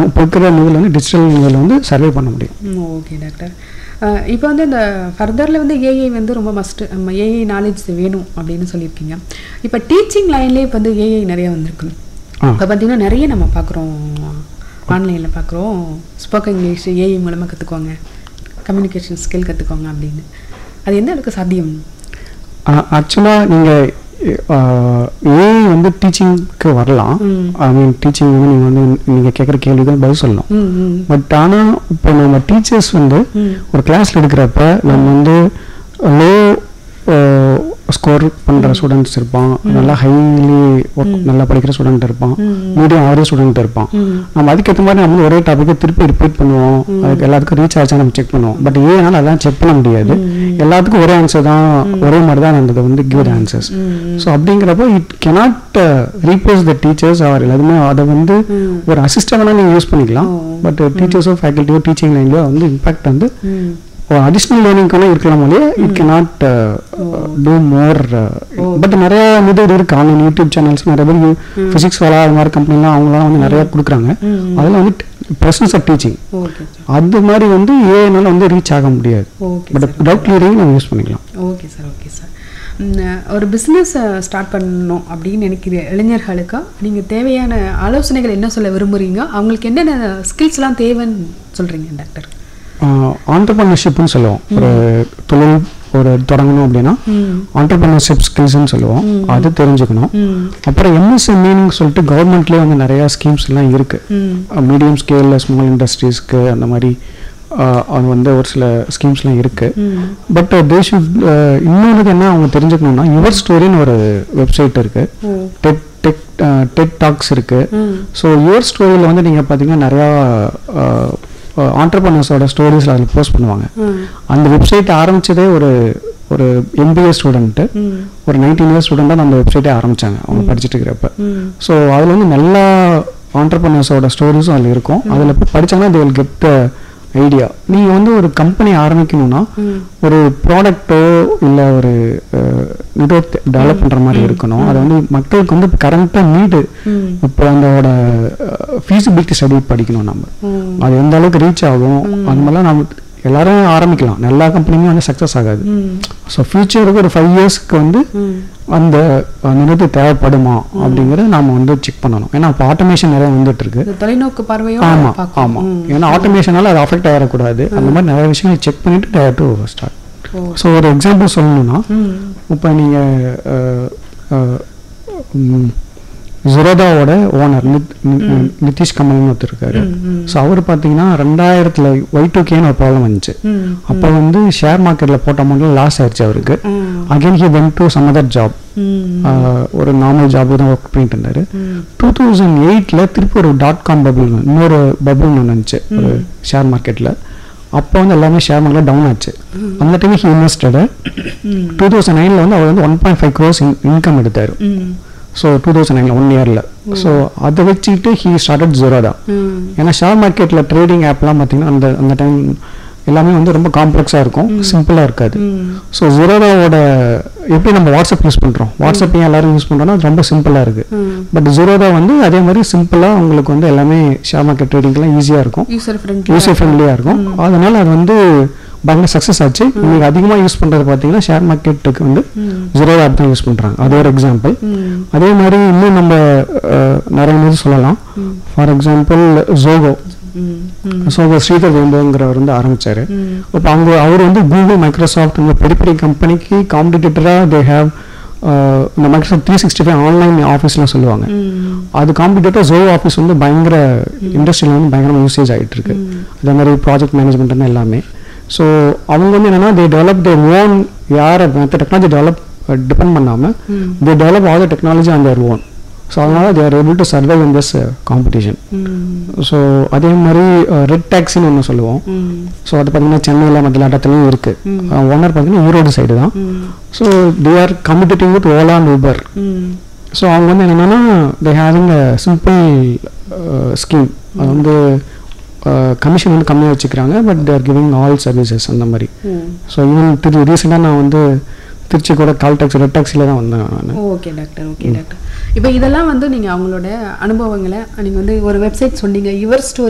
இப்போ இருக்கிற இதில் வந்து டிஜிட்டல் இதில் வந்து சர்வே பண்ண முடியும் ஓகே டாக்டர் இப்போ வந்து இந்த ஃபர்தரில் வந்து ஏஐ வந்து ரொம்ப மஸ்ட்டு நம்ம ஏஐ நாலேஜ் வேணும் அப்படின்னு சொல்லியிருக்கீங்க இப்போ டீச்சிங் லைன்லேயே இப்போ வந்து ஏஐ நிறைய வந்திருக்கு ஆ. இப்போ பார்த்தீங்கன்னா நிறைய நம்ம பார்க்குறோம் ஆன்லைனில் பார்க்குறோம் ஸ்போக்கன் இங்கிலீஷ் ஏஐ மூலமாக கற்றுக்கோங்க கம்யூனிகேஷன் ஸ்கில் கற்றுக்கோங்க அப்படின்னு அது எந்த அளவுக்கு சாத்தியம் ஆக்சுவலாக நீங்கள் ஏஐ வந்து டீச்சிங்க்கு வரலாம் ம். ஐ மீன் டீச்சிங் வந்து நீங்கள் வந்து நீங்கள் கேட்குற கேள்விக்கு பதில் சொல்லணும் ம் ம் பட் ஆனால் இப்போ நம்ம டீச்சர்ஸ் வந்து ம். ஒரு கிளாஸில் எடுக்கிறப்ப நம்ம வந்து லோ ஸ்கோர் பண்ணுற ஸ்டூடெண்ட்ஸ் இருப்பான் நல்லா ஹைலி நல்லா படிக்கிற ஸ்டூடெண்ட் இருப்பான் ம். மீடியம் ஆவரேஜ் ஸ்டூடெண்ட் இருப்பான் ம். நம்ம அதுக்கேற்ற மாதிரி நம்ம வந்து ஒரே டாப்பிக்கை திருப்பி ரிப்பீட் பண்ணுவோம் அதுக்கு எல்லாத்துக்கும் ரீச் ஆச்சா நம்ம செக் பண்ணுவோம் பட் ஏனால அதெல்லாம் செக் பண்ண முடியாது எல்லாத்துக்கும் ஒரே ஆன்சர் தான் ஒரே மாதிரி தான் அந்த வந்து கிவ் ஆன்சர்ஸ் ம் ஸோ அப்படிங்கிறப்போ it cannot replace the teachers அவர் எல்லாத்துமே அதை வந்து ம். ஒரு அசிஸ்டண்டாக நீங்கள் யூஸ் பண்ணிக்கலாம் ஓ. பட் டீச்சர்ஸோ ஃபேக்கல்ட்டியோ டீச்சிங் லைன்லையோ வந்து இம்பாக்ட் வந்து ம் ஒரு அடிஷ்னல் லேர்னிங்க்கு வேணால் இருக்கலாம் போலே it cannot do more but நிறைய இது இருக்கு ஆன்லைன் யூடியூப் சேனல்ஸ் நிறைய பேர் ஃபிசிக்ஸ் வேலை அது மாதிரி கம்பெனிலாம் அவங்களாம் வந்து நிறைய கொடுக்குறாங்க ம். அதில் வந்து presence of teaching okay sir அது மாதிரி வந்து ஏனால வந்து ரீச் ஆக முடியாது ஓகே பட் டவுட் கிளியரிங் நம்ம யூஸ் பண்ணிக்கலாம் ஓகே சார் ஓகே சார் ம், ஒரு பிஸ்னஸ் ஸ்டார்ட் பண்ணணும் அப்படின்னு நினைக்கிற இளைஞர்களுக்கு நீங்கள் தேவையான ஆலோசனைகள் என்ன சொல்ல விரும்புகிறீங்க அவங்களுக்கு என்னென்ன ஸ்கில்ஸ்லாம் தேவைன்னு சொல்கிறீங்க டாக்டர் ஆண்டர்பனர்ஷிப்னு சொல்லுவோம் ஒரு தொழில் ஒரு தொடங்கணும் அப்படின்னா ம் ஆண்டர்பனர்ஷிப் ஸ்கில்ஸ்னு சொல்லுவோம் அது தெரிஞ்சுக்கணும் ம் அப்புறம் எம்எஸ்எம்இன்னு சொல்லிட்டு கவர்மெண்ட்லேயே வந்து நிறையா ஸ்கீம்ஸ் எல்லாம் இருக்கு ம் மீடியம் ஸ்கேலில் ஸ்மால் இண்டஸ்ட்ரீஸ்க்கு அந்த மாதிரி அஹ், அது வந்து ஒரு சில ஸ்கீம்ஸ்லாம் இருக்கு ம் பட் தே ஷுட் இன்னொன்று என்ன அவங்க தெரிஞ்சுக்கணும்னா யுவர் ஸ்டோரின்னு ஒரு வெப்சைட் இருக்கு ஓ டெக் டெக் டெக் டாக்ஸ் இருக்கு ம் ஸோ யுவர் ஸ்டோரியில் வந்து நீங்கள் பார்த்தீங்கன்னா நிறையா ஆண்டர்பனர்ஸோட ஸ்டோரிஸில் அதில் போஸ்ட் பண்ணுவாங்க ம் அந்த வெப்சைட் ஆரம்பிச்சதே ஒரு ஒரு எம்பிஏ ஸ்டூடெண்ட்டு ம் ஒரு நைன்டீன் இயர்ஸ் ஸ்டூடெண்ட்டாக அந்த வெப்சைட்டே ஆரம்பிச்சாங்க அவங்க படிச்சுட்டு இருக்கிறப்ப ம் ஸோ அதில் வந்து எல்லா ஆண்டர்பனர்ஸோட ஸ்டோரிஸும் அதில் இருக்கும் அதில் போய் படிச்சாங்கன்னா they will get the idea நீங்கள் வந்து ஒரு கம்பெனி ஆரம்பிக்கணும்னா ம் ஒரு ப்ராடக்ட்டோ இல்லை ஒரு அஹ், இதோ டெவலப் பண்ணுற மாதிரி இருக்கணும் அது வந்து மக்களுக்கு வந்து கரண்ட்டாக நீடு ம் இப்போ அதோட ஃபீஸிபிலிட்டி ஸ்டடி படிக்கணும் நம்ம ம் அது எந்த அளவுக்கு ரீச் ஆகும் அந்த மாதிரிலாம் நம்ம எல்லாரும் ஆரம்பிக்கலாம் எல்லா கம்பெனியுமே வந்து சக்ஸஸ் ஆகாது ம் ஸோ ஃபியூச்சருக்கு ஒரு ஃபைவ் இயர்ஸ்க்கு வந்து ம் அந்த நிறுத்து தேவைப்படுமா அப்படிங்கறத நாம வந்து செக் பண்ணணும் ஏன்னா இப்போ ஆட்டோமேஷன் நிறைய வந்துட்டு இருக்கு இந்த தொலைநோக்கு பார்வையோட ஆமா பார்க்கணும். ஆமா ம். ஏன்னா ஆட்டோமேஷனால அது அஃபெக்ட் ஆகிடக்கூடாது அந்த மாதிரி நிறைய விஷயங்களை செக் பண்ணிட்டு டேர் டு ஸ்டார்ட் ஓ ஸோ ஒரு எக்ஸாம்பிள் சொல்லணும்னா ம் இப்போ நீங்க ஜுரோதாவோட ஓனர் நிதிஷ் கமல்னு ஒருத்தர் இருக்காரு ம், ம். ஸோ அவர் பார்த்தீங்கன்னா ரெண்டாயிரத்துல ஒய் டூ கேன்னு ஒரு ப்ராப்ளம் வந்துச்சு ம் அப்போ வந்து ஷேர் மார்க்கெட்ல போட்ட அமௌண்ட்ல லாஸ் ஆயிடுச்சு அவருக்கு ம் again he went to some other job ம் ஒரு நார்மல் ஜாப் தான் ஒர்க் பண்ணிட்டு இருந்தாரு ம் டூ தௌசண்ட் எயிட்டில் திருப்பி ஒரு டாட் காம் பபுள் இன்னொரு பபுள் ஒன்று இருந்துச்சு ஒரு ஷேர் மார்க்கெட்டில் அப்போ வந்து எல்லாமே ஷேர் மார்க்கெட் டவுன் ஆச்சு அந்த டைம் ஹி இன்வெஸ்டடு ம் டூ தௌசண்ட் நைனில் வந்து அவர் வந்து one point five crores income எடுத்தார் ம் ஸோ டூ தௌசண்ட் நைனில் ஒன் இயரில் ஸோ அதை வச்சுக்கிட்டு ஹீ ஸ்டார்டட் ஜீரோதா ம் ஏன்னா ஷேர் மார்க்கெட்டில் ட்ரேடிங் ஆப்லாம் பார்த்தீங்கன்னா அந்த அந்த டைம் எல்லாமே வந்து ரொம்ப காம்ப்ளெக்ஸாக இருக்கும் சிம்பிளாக இருக்காது ம் ஸோ ஜீரோதாவோட எப்படி நம்ம வாட்ஸ்அப் யூஸ் பண்ணுறோம் வாட்ஸ்அப் ஏன் எல்லாரும் யூஸ் பண்ணுறோம்னா அது ரொம்ப சிம்பிளாக இருக்குது ம் பட் ஜீரோதா வந்து அதே மாதிரி சிம்பிளாக உங்களுக்கு வந்து எல்லாமே ஷேர் மார்க்கெட் ட்ரேடிங்லாம் ஈஸியாக இருக்கும் யூசர் ஃப்ரெண்ட்லி யூசர் ஃப்ரெண்ட்லியாக இருக்கும் அதனால அது வந்து பயங்கர சக்ஸஸ் ஆச்சு இன்னைக்கு அதிகமாக யூஸ் பண்ணுறது பார்த்தீங்கன்னா ஷேர் மார்க்கெட்டுக்கு வந்து ம் ஜீரோதா ஆப் தான் யூஸ் பண்ணுறாங்க அது ஒரு எக்ஸாம்பிள் ம் அதே மாதிரி இன்னும் நம்ம அஹ், நிறைய இது சொல்லலாம் ஃபார் எக்ஸாம்பிள் ஜோகோ ம் ம் சோகோ ஸ்ரீதர் வேம்புங்கிறவர் வந்து ஆரம்பிச்சாரு ம் இப்போ அவங்க அவர் வந்து கூகுள் மைக்ரோசாஃப்ட் இந்த பெரிய பெரிய கம்பெனிக்கு காம்படிட்டராக தே ஹேவ் இந்த Microsoft three sixty five online ஆஃபீஸ்லாம் சொல்லுவாங்க ம் அது காம்படிட்டர் ஜோ ஆஃபீஸ் வந்து பயங்கர இண்டஸ்ட்ரியில் வந்து பயங்கரமாக யூசேஜ் ஆகிட்டு இருக்கு அதே மாதிரி ப்ராஜெக்ட் மேனேஜ்மெண்ட் எல்லாமே ஸோ அவங்க வந்து என்னன்னா தே டெவலப் தேர் ஓன் யாரை மற்ற டெக்னாலஜி டெவலப் டிபெண்ட் பண்ணாமல் ம் they develop all the technology on their own so அதனால they are able to survive in this competition ம் ஸோ அதே மாதிரி ரெட் டாக்ஸின்னு ஒன்று சொல்லுவோம் ம் ஸோ அது பார்த்தீங்கன்னா சென்னையில் மற்ற இடத்துலையும் இருக்குது ஓனர் பார்த்தீங்கன்னா ஈரோடு சைடு தான் ம் so they are commutating with Ola and Uber ம் ஸோ அவங்க வந்து என்னென்னா they having a simple scheme அது வந்து கமிஷன் வந்து கம்மியாக வச்சுக்கிறாங்க but they're giving all services அந்த மாதிரி ம் ஸோ ஈவன் திரு ரீசெண்டாக நான் வந்து திருச்சி கூட கால் டாக்ஸி ரெட் டாக்ஸியில் தான் வந்தேன் நான் ஓகே டாக்டர் ஓகே டாக்டர் இப்போ இதெல்லாம் வந்து நீங்கள் அவங்களோட அனுபவங்களை நீங்கள் வந்து ஒரு வெப்சைட் சொன்னீங்க யுவர் ஸ்டோரி